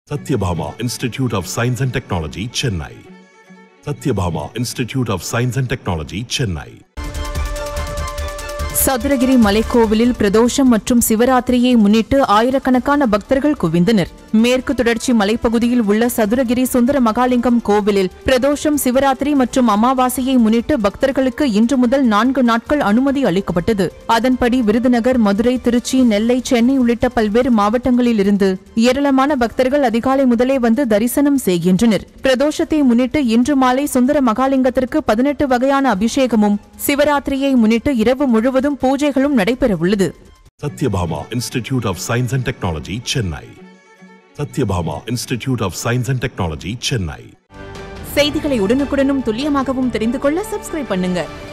Satyabhama Institute of Science and Technology, Chennai. Satyabhama Institute of Science and Technology, Chennai. Sathuragiri மலைக்கோவிலில் Pradosham மற்றும் சிவராத்திரியை முன்னிட்டு ஆயிரக்கணக்கான பக்தர்கள் குவிந்தனர் மேற்கு தொடர்ச்சி மலைப்பகுதியில் உள்ள சதுரகிரி சுந்தர மகாலிங்கம் கோவிலில் பிரதோஷம் சிவராத்திரி மற்றும் அமாவாசையை முன்னிட்டு பக்தர்களுக்கு இன்று முதல் நான்கு நாட்கள் அனுமதி அளிக்கப்பட்டது அதன்படி விருதுநகர் மதுரை திருச்சி நெல்லை சென்னை உள்ளிட்ட பல்வேறு மாவட்டங்களில் இருந்து ஏராளமான பக்தர்கள் அதிகாலை முதலே வந்து தரிசனம் செய்கின்றனர் பிரதோஷத்தை முன்னிட்டு இன்று மாலை சுந்தர மகாலிங்கத்திற்கு பதினெட்டு வகையான அபிஷேகமும் சிவராத்திரியை முன்னிட்டு இரவு முழுவதும் பூஜைகளும் நடைபெறவுள்ளது Satyabhama Institute of Science and Technology, Chennai. Satyabhama Institute of Science and Technology, Chennai. செய்திகளை உடனுக்குடனும் துல்லியமாகவும் தெரிந்து கொள்ள சப்ஸ்கிரைப் பண்ணுங்க